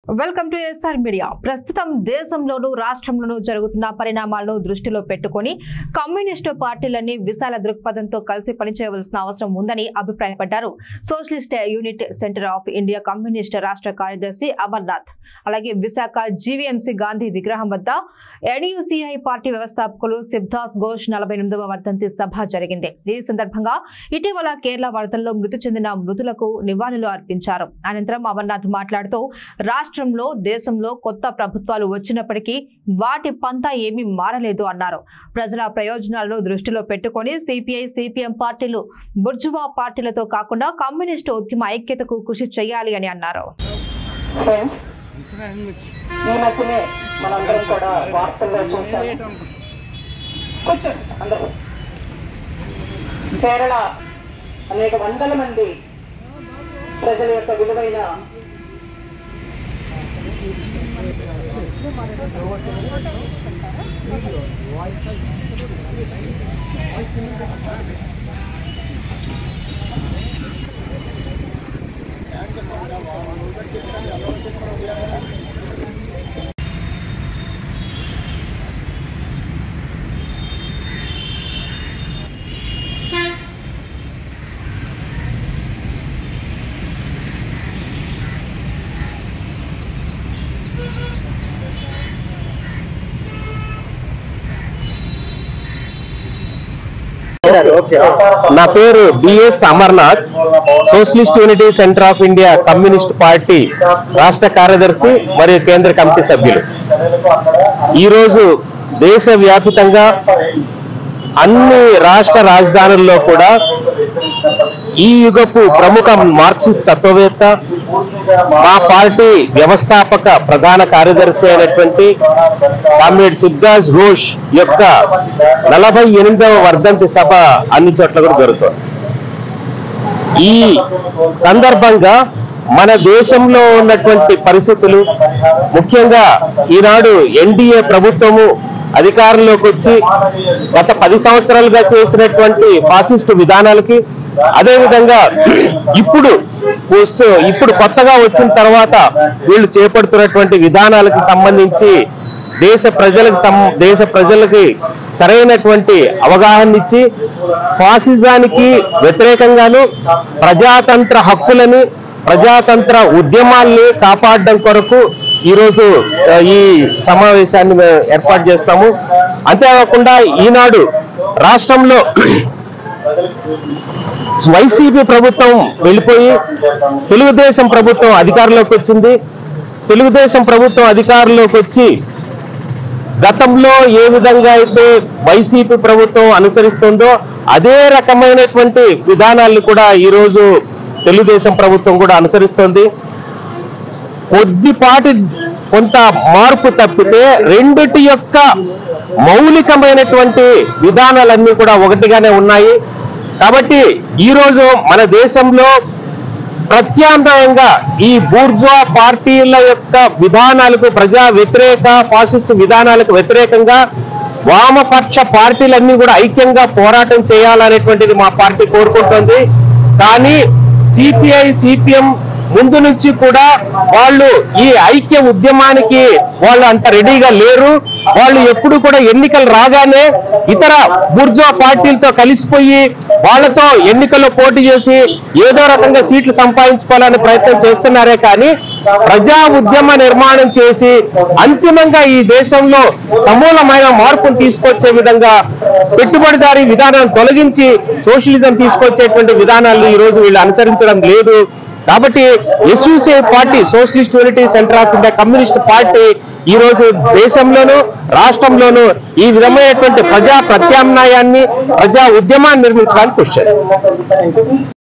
welcome to SR media ప్రస్తుతం దేశంలోనూ రాష్ట్రంలోనూ జరుగుతున్న పరిణామాలను దృష్టిలో పెట్టుకుని కమ్యూనిస్టు పార్టీలన్నీ విశాల దృక్పథంతో కలిసి పనిచేయవలసిన అవసరం ఉందని అభిప్రాయపడ్డారు socialist unit centre of India communist రాష్ట్ర కార్యదర్శి అమర్నాథ్ అలాగే విశాఖ జీవీఎంసీ గాంధీ విగ్రహం వద్ద ఎన్యూసీఐ పార్టీ వ్యవస్థాపకులు శిబ్దాస్ ఘోష్ నలభై ఎనిమిదవ వర్ధంతి సభ జరిగింది ఈ సందర్భంగా ఇటీవల కేరళ వరదల్లో మృతి చెందిన మృతులకు నివాళులు అర్పించారు అనంతరం అమర్నాథ్ మాట్లాడుతూ రాష్ట్రంలో దేశంలో కొత్త ప్రభుత్వాలు వచ్చినప్పటికీ వాటి పంతా ఏమీ మారలేదు అన్నారు ప్రజల ప్రయోజనాలను దృష్టిలో పెట్టుకొని సిపిఐ సిపిఎం పార్టీలు బుర్జువా పార్టీలతో కాకుండా కమ్యూనిస్టు ఉద్యమ ఐక్యతకు కృషి చేయాలి అని అన్నారు ఫ్రెండ్స్ ఈ మధ్యనే మనందరం కూడా వార్తల్లో చూసాం కూర్చోండి అందరూ కేరళ అనేక వందల మంది ప్రజల యొక్క విలువైన నా పేరు B S Amarnath socialist unity centre of India communist party రాష్ట్ర కార్యదర్శి మరియు కేంద్ర కమిటీ సభ్యులు ఈరోజు దేశవ్యాపితంగా అన్ని రాష్ట్ర రాజధానుల్లో కూడా ఈ యుగపు ప్రముఖ మార్క్సిస్ట్ తత్వవేత్త మా పార్టీ వ్యవస్థాపక ప్రధాన కార్యదర్శి అయినటువంటి కామ్రేడ్ సిద్ధాస్ ఘోష్ యొక్క నలభై ఎనిమిదవ వర్ధంతి సభ అన్ని చోట్ల కూడా జరుగుతుంది ఈ సందర్భంగా మన దేశంలో ఉన్నటువంటి పరిస్థితులు ముఖ్యంగా ఈనాడు ఎన్డీఏ ప్రభుత్వము అధికారంలోకి వచ్చి గత పది సంవత్సరాలుగా చేసినటువంటి ఫాసిస్టు విధానాలకి అదేవిధంగా ఇప్పుడు వస్తూ ఇప్పుడు కొత్తగా వచ్చిన తర్వాత వీళ్ళు చేపడుతున్నటువంటి విధానాలకు సంబంధించి దేశ ప్రజలకు సం- దేశ ప్రజలకి సరైనటువంటి అవగాహన ఇచ్చి ఫాసిజానికి వ్యతిరేకంగాను ప్రజాతంత్ర హక్కులని ప్రజాతంత్ర ఉద్యమాల్ని కాపాడడం కొరకు ఈరోజు ఆ, ఈ సమావేశాన్ని మేము ఏర్పాటు చేస్తాము అంతేకాకుండా ఈనాడు రాష్ట్రంలో వైసీపీ ప్రభుత్వం వెళ్ళిపోయి తెలుగుదేశం ప్రభుత్వం అధికారంలోకి వచ్చింది తెలుగుదేశం ప్రభుత్వం అధికారంలోకి వచ్చి గతంలో ఏ విధంగా అయితే వైసీపీ ప్రభుత్వం అనుసరిస్తుందో అదే రకమైనటువంటి విధానాలను కూడా ఈరోజు తెలుగుదేశం ప్రభుత్వం కూడా అనుసరిస్తుంది కొద్దిపాటి కొంత మార్పు తప్పితే రెండిటి యొక్క మౌలికమైనటువంటి విధానాలన్నీ కూడా ఒకటిగానే ఉన్నాయి కాబట్టి ఈరోజు మన దేశంలో ప్రత్యామ్నాయంగా ఈ బూర్జువా పార్టీల యొక్క విధానాలకు ప్రజా వ్యతిరేక ఫాసిస్ట్ విధానాలకు వ్యతిరేకంగా వామపక్ష పార్టీలన్నీ కూడా ఐక్యంగా పోరాటం చేయాలనేటువంటిది మా పార్టీ కోరుకుంటుంది కానీ సిపిఐ సిపిఎం ముందు నుంచి కూడా వాళ్ళు ఈ ఐక్య ఉద్యమానికి వాళ్ళు అంత రెడీగా లేరు వాళ్ళు ఎప్పుడు కూడా ఎన్నికలు రాగానే ఇతర బుర్జా పార్టీలతో కలిసిపోయి వాళ్ళతో ఎన్నికల్లో పోటీ చేసి ఏదో రకంగా సీట్లు సంపాదించుకోవాలని ప్రయత్నం చేస్తున్నారే కానీ ప్రజా ఉద్యమ నిర్మాణం చేసి అంతిమంగా ఈ దేశంలో సమూలమైన మార్పును తీసుకొచ్చే విధంగా పెట్టుబడిదారీ విధానాన్ని తొలగించి సోషలిజం తీసుకొచ్చేటువంటి విధానాలను ఈ రోజు వీళ్ళు అనుసరించడం లేదు కాబట్టి SUCI party socialist unity centre of India communist party ఈ రోజు దేశంలోనూ రాష్ట్రంలోనూ ఈ విధమైనటువంటి ప్రజా ప్రత్యామ్నాయాన్ని ప్రజా ఉద్యమాన్ని నిర్మించడానికి కృషి చేస్తుంది